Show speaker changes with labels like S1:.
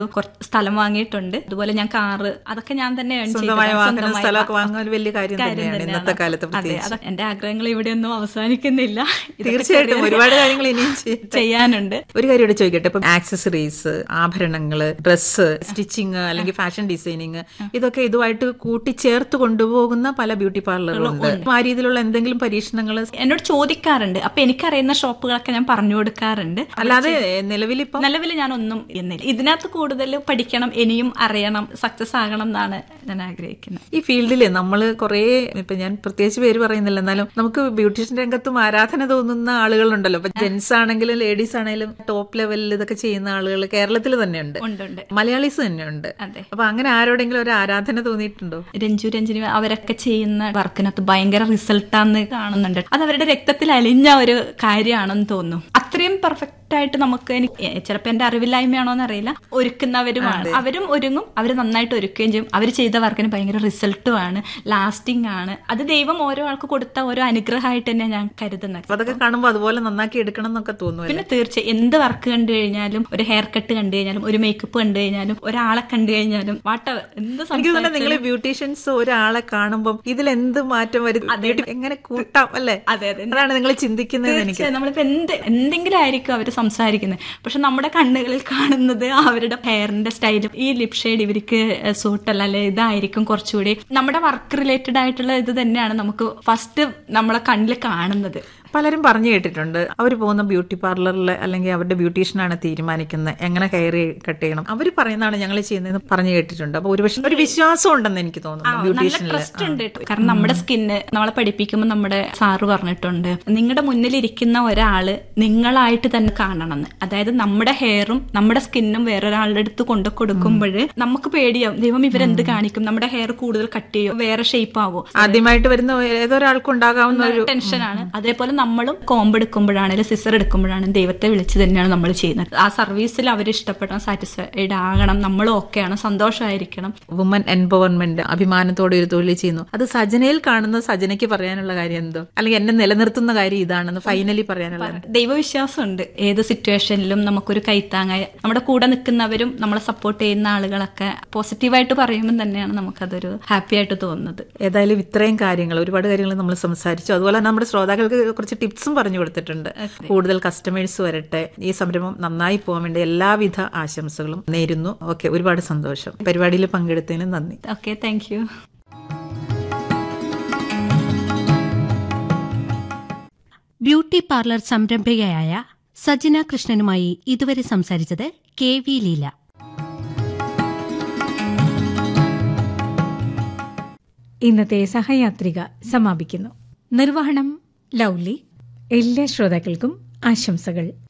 S1: കുറച്ച് സ്ഥലം വാങ്ങിയിട്ടുണ്ട് അതുപോലെ ഞാൻ കാറ് അതൊക്കെ ഞാൻ തന്നെ earn
S2: സ്വന്തമായി
S1: ചെയ്തതാണ്.
S2: വാങ്ങുന്ന
S1: സ്വന്തമായി
S2: സ്ഥലമൊക്കെ
S1: വാ-
S2: വാങ്ങുന്നത് വലിയ കാര്യം
S1: കാര്യം
S2: തന്നെയാണ്
S1: തന്നെയാണ്.
S2: ഇന്നത്തെ കാലത്ത്
S1: അതെ
S2: പ്രത്യേകിച്ച്
S1: അത് എന്റെ ആഗ്രഹങ്ങൾ ഇവിടെയൊന്നും അവസാനിക്കുന്നില്ല ഇതൊക്കെ
S2: തീർച്ചയായിട്ടും
S1: ചെറിയ-
S2: ഒരുപാട് കാര്യങ്ങൾ ഇനിയും ചെയ്യട്ടെ.
S1: ചെയ്യാനുണ്ട്
S2: ഒരു കാര്യം ഇവിടെ ചോദിക്കട്ടെ ഇപ്പം ആക്സസറീസ് ആഭരണങ്ങള് ഡ്രസ്സ് സ്റ്റിച്ചിങ് അല്ലെങ്കിൽ ഫാഷൻ ഡിസൈനിങ് ഇതൊക്കെ ഇതുമായിട്ട് കൂട്ടിച്ചേർത്ത് കൊണ്ടുപോകുന്ന പല ബ്യൂട്ടി പാർലറുകളുണ്ട് ആ രീതിയിലുള്ള എന്തെങ്കിലും പരീക്ഷണങ്ങൾ
S1: എന്നോട് ചോദിക്കാറുണ്ട് അപ്പൊ എനിക്കറിയുന്ന ഷോപ്പുകളൊക്കെ ഞാൻ പറഞ്ഞു കൊടുക്കാറുണ്ട്
S2: അല്ലാതെ നിലവിലിപ്പം
S1: നിലവിൽ ഞാൻ ഒന്നും എന്നില്ല ഇതിനകത്ത് കൂടുതൽ പഠിക്കണം ഇനിയും അറിയണം സക്സസ് ആകണം എന്നാണ് ഞാൻ ആഗ്രഹിക്കുന്നത്
S2: ഈ ഫീൽഡിൽ നമ്മൾ കുറേ ഇപ്പൊ ഞാൻ പ്രത്യേകിച്ച് പേര് പറയുന്നില്ല എന്നാലും നമുക്ക് ബ്യൂട്ടീഷ്യൻ രംഗത്തും ആരാധന തോന്നുന്ന ആളുകളുണ്ടല്ലോ ഇപ്പൊ ജെന്റ്സ് ആണെങ്കിലും ലേഡീസ് ആണെങ്കിലും ടോപ്പ് ലെവലിൽ ഇതൊക്കെ ചെയ്യുന്ന ആളുകൾ കേരളത്തിൽ തന്നെയുണ്ട്
S1: ഉണ്ട് ഉണ്ട്
S2: മലയാളീസ് തന്നെയുണ്ട്
S1: അതെ
S2: അപ്പൊ അങ്ങനെ ആരോടെങ്കിലും ഒരു ആരാധന തോന്നിയിട്ടുണ്ടോ
S1: രഞ്ജു രഞ്ജിനി അവരൊക്കെ ചെയ്യുന്ന വർക്കിനകത്ത് ഭയങ്കര റിസൾട്ടാന്ന് കാണുന്നുണ്ട് അത് അവരുടെ രക്തത്തിൽ അലിഞ്ഞ ഒരു കാര്യമാണെന്ന് തോന്നുന്നു അത്രയും പെർഫെക്റ്റ് ആയിട്ട് നമുക്ക് ചിലപ്പോൾ എന്റെ അറിവില്ലായ്മയാണോന്ന് അറിയില്ല ഒരുക്കുന്നവരുമാണ് അവരും ഒരുങ്ങും അവർ നന്നായിട്ട് ഒരുക്കുകയും ചെയ്യും അവർ ചെയ്ത വർക്കിന് ഭയങ്കര റിസൾട്ടും ആണ് ലാസ്റ്റിംഗ് ആണ് അത് ദൈവം ഓരോ ആൾക്ക് കൊടുത്ത ഓരോ അനുഗ്രഹമായിട്ട് തന്നെ ഞാൻ കരുതുന്നത്
S2: അപ്പൊ അതൊക്കെ കാണുമ്പോൾ അതുപോലെ നന്നാക്കി എടുക്കണം എന്നൊക്കെ തോന്നുമല്ലോ
S1: പിന്നെ തീർച്ചയായും എന്ത് വർക്ക് കണ്ടു കഴിഞ്ഞാലും ഒരു ഹെയർ കട്ട് കണ്ടു കഴിഞ്ഞാലും ഒരു മേക്കപ്പ് കണ്ടു കഴിഞ്ഞാലും ഒരാളെ കണ്ടു കഴിഞ്ഞാലും വാട്ടവർ എന്ത്
S2: എനിക്ക് തോന്നുന്നു നിങ്ങൾ ബ്യൂട്ടീഷ്യൻസ് ഒരാളെ കാണുമ്പോൾ ഇതിൽ എന്ത് മാറ്റം വരും ബ്യൂട്ടി എങ്ങനെ കൂട്ടാം അല്ലേ
S1: അതെ അതെ
S2: അതാണ് നിങ്ങൾ ചിന്തിക്കുന്നത് എനിക്ക്
S1: തീർച്ചയായും നമ്മളിപ്പോ എന്ത് എന്തെങ്കിലും ആയിരിക്കും അവർ സംസാരിക്കുന്നത് പക്ഷെ നമ്മുടെ കണ്ണുകളിൽ കാണുന്നത് അവരുടെ ഹെയറിന്റെ സ്റ്റൈലും ഈ ലിപ് ഷെയ്ഡ് ഇവർക്ക് സൂട്ടല്ല അല്ലെ ഇതായിരിക്കും കുറച്ചുകൂടി നമ്മുടെ വർക്ക് റിലേറ്റഡ് ആയിട്ടുള്ള ഇത് തന്നെയാണ് നമുക്ക് ഫസ്റ്റ് നമ്മളെ കണ്ണിൽ കാണുന്നത്
S2: പലരും പറഞ്ഞു കേട്ടിട്ടുണ്ട് അവർ പോകുന്ന ബ്യൂട്ടി പാർലറിൽ അല്ലെങ്കിൽ അവരുടെ ബ്യൂട്ടീഷ്യനാണ് തീരുമാനിക്കുന്നത് എങ്ങനെ ഹെയർ കട്ട് ചെയ്യണം അവർ പറയുന്നതാണ് ഞങ്ങൾ ചെയ്യുന്നതെന്ന് പറഞ്ഞു കേട്ടിട്ടുണ്ട് അപ്പൊ ഒരു പക്ഷേ ഒരു വിശ്വാസം ഉണ്ടെന്ന് എനിക്ക് തോന്നുന്നു
S1: നല്ല
S2: ബ്യൂട്ടീഷ്യനിൽ
S1: ട്രസ്റ്റ് ഉണ്ട് കേട്ടോ. കാരണം നമ്മുടെ സ്കിന്ന് നമ്മളെ പഠിപ്പിക്കുമ്പോൾ നമ്മുടെ സാറ് പറഞ്ഞിട്ടുണ്ട് നിങ്ങളുടെ മുന്നിലിരിക്കുന്ന ഒരാള് നിങ്ങളായിട്ട് തന്നെ കാണണമെന്ന് അതായത് നമ്മുടെ ഹെയറും നമ്മുടെ സ്കിന്നും വേറൊരാളുടെ അടുത്ത് കൊണ്ടു കൊടുക്കുമ്പോൾ നമുക്ക് പേടിയാവും ദൈവം ഇവരെന്ത് കാണിക്കും നമ്മുടെ ഹെയർ കൂടുതൽ കട്ട് ചെയ്യോ വേറെ ഷേപ്പ് ആവോ
S2: ആദ്യമായിട്ട് വരുന്ന ഏതൊരാൾക്കും ഉണ്ടാകാവുന്ന ഒരു
S1: ടെൻഷനാണ് അതേപോലെ നമ്മളും കോമ്പ് എടുക്കുമ്പോഴാണെങ്കിലും സിസർ എടുക്കുമ്പോഴാണെങ്കിലും ദൈവത്തെ വിളിച്ച് തന്നെയാണ് നമ്മൾ ചെയ്യുന്നത് ആ സർവീസിൽ അവർ ഇഷ്ടപ്പെടണം സാറ്റിസ്ഫൈഡ് ആകണം നമ്മളും ഓക്കെയാണ് സന്തോഷമായിരിക്കണം
S2: വുമൻ എംപവർമെന്റ് അഭിമാനത്തോടെ ഒരു തൊഴിൽ ചെയ്യുന്നു അത് സജനയിൽ കാണുന്ന സജനയ്ക്ക് പറയാനുള്ള കാര്യം എന്തോ അല്ലെങ്കിൽ എന്നെ നിലനിർത്തുന്ന കാര്യം ഇതാണെന്ന് ഫൈനലി പറയാനുള്ള
S1: ദൈവവിശ്വാസമുണ്ട് ഏത് സിറ്റുവേഷനിലും നമുക്കൊരു കൈത്താങ്ങായി നമ്മുടെ കൂടെ നിൽക്കുന്നവരും നമ്മളെ സപ്പോർട്ട് ചെയ്യുന്ന ആളുകളൊക്കെ പോസിറ്റീവായിട്ട് പറയുമ്പോൾ തന്നെയാണ് നമുക്കതൊരു ഹാപ്പി ആയിട്ട് തോന്നുന്നത്
S2: ഏതായാലും ഇത്രയും കാര്യങ്ങൾ ഒരുപാട് കാര്യങ്ങൾ നമ്മൾ സംസാരിച്ചു അതുപോലെ തന്നെ നമ്മുടെ ശ്രോതാക്കൾക്ക് കുറച്ച് ടിപ്സും പറഞ്ഞു കൊടുത്തിട്ടുണ്ട് കൂടുതൽ കസ്റ്റമേഴ്സ് വരട്ടെ ഈ സംരംഭം നന്നായി പോകാൻ വേണ്ടി എല്ലാവിധ ആശംസകളും നേരുന്നു ഓക്കെ ഒരുപാട് സന്തോഷം പരിപാടിയിൽ പങ്കെടുത്തതിന് നന്ദി
S1: okay thank you
S3: beauty parlour സംരംഭകയായ സജന കൃഷ്ണനുമായി ഇതുവരെ സംസാരിച്ചത് കെ വി ലീല
S4: ഇന്നത്തെ സഹയാത്രിക സമാപിക്കുന്നു നിർവഹണം ലൗലി എല്ലാ ശ്രോതാക്കൾക്കും ആശംസകൾ